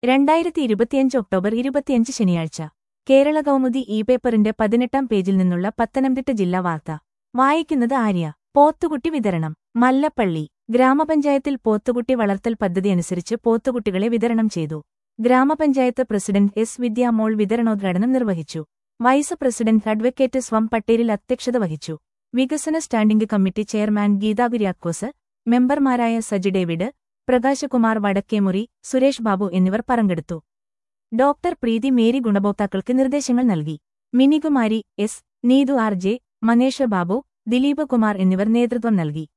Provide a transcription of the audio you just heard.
രണ്ടായിരത്തി ഇരുപത്തിയഞ്ച് ഒക്ടോബർ ഇരുപത്തിയഞ്ച് ശനിയാഴ്ച കേരള കൗമുദി ഇ പേപ്പറിന്റെ പതിനെട്ടാം പേജിൽ നിന്നുള്ള പത്തനംതിട്ട ജില്ലാ വാർത്ത വായിക്കുന്നത് ആര്യ പോത്തുകുട്ടി വിതരണം മല്ലപ്പള്ളി ഗ്രാമപഞ്ചായത്തിൽ പോത്തുകുട്ടി വളർത്തൽ പദ്ധതി അനുസരിച്ച് പോത്തുകുട്ടികളെ വിതരണം ചെയ്തു ഗ്രാമപഞ്ചായത്ത് പ്രസിഡന്റ് എസ് വിദ്യാമോൾ വിതരണോദ്ഘാടനം നിർവഹിച്ചു വൈസ് പ്രസിഡന്റ് അഡ്വക്കേറ്റ് സ്വം പട്ടേരിൽ അധ്യക്ഷത വഹിച്ചു വികസന standing committee chairman Geetha Kuriakose മെമ്പർമാരായ സജി ഡേവിഡ് പ്രകാശകുമാർ വടക്കേമുറി സുരേഷ് ബാബു എന്നിവർ പങ്കെടുത്തു ഡോക്ടർ പ്രീതി മേരി ഗുണഭോക്താക്കൾക്ക് നിർദ്ദേശങ്ങൾ നൽകി Minikumari S Neethu R J Manesha Babu Dileep Kumar എന്നിവർ നേതൃത്വം നൽകി